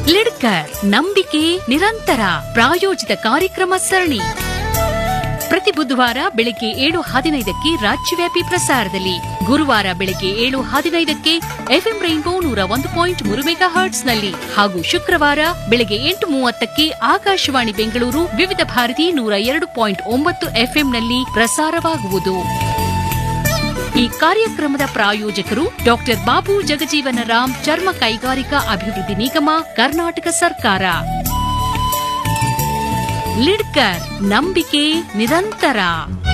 ಲಿಡ್ಕರ್ ನಂಬಿಕೆ ನಿರಂತರ ಪ್ರಾಯೋಜಿತ ಕಾರ್ಯಕ್ರಮ ಸರಣಿ ಪ್ರತಿ ಬುಧವಾರ ಬೆಳಗ್ಗೆ ಏಳು ಹದಿನೈದಕ್ಕೆ ರಾಜ್ಯವ್ಯಾಪಿ ಪ್ರಸಾರದಲ್ಲಿ ಗುರುವಾರ ಬೆಳಗ್ಗೆ ಏಳು ಹದಿನೈದಕ್ಕೆ ಎಫ್ಎಂ ರೈನ್ಬೋ ನೂರ ಒಂದು ಪಾಯಿಂಟ್ ಮೂರು ಮೆಗಾ ಹರ್ಟ್ಸ್ನಲ್ಲಿ ಹಾಗೂ ಶುಕ್ರವಾರ ಬೆಳಗ್ಗೆ ಎಂಟು ಮೂವತ್ತಕ್ಕೆ ಆಕಾಶವಾಣಿ ಬೆಂಗಳೂರು ವಿವಿಧ ಭಾರತಿ ನೂರ ಎರಡು ಪಾಯಿಂಟ್ ಒಂಬತ್ತು ಎಫ್ಎಂನಲ್ಲಿ ಪ್ರಸಾರವಾಗುವುದು ಈ ಕಾರ್ಯಕ್ರಮದ ಪ್ರಾಯೋಜಕರು ಡಾಕ್ಟರ್ ಬಾಬು ಜಗಜೀವನ ರಾಮ್ ಚರ್ಮ ಕೈಗಾರಿಕಾ ಅಭಿವೃದ್ಧಿ ನಿಗಮ ಕರ್ನಾಟಕ ಸರ್ಕಾರ ಲಿಡ್ಕರ್ ನಂಬಿಕೆ ನಿರಂತರ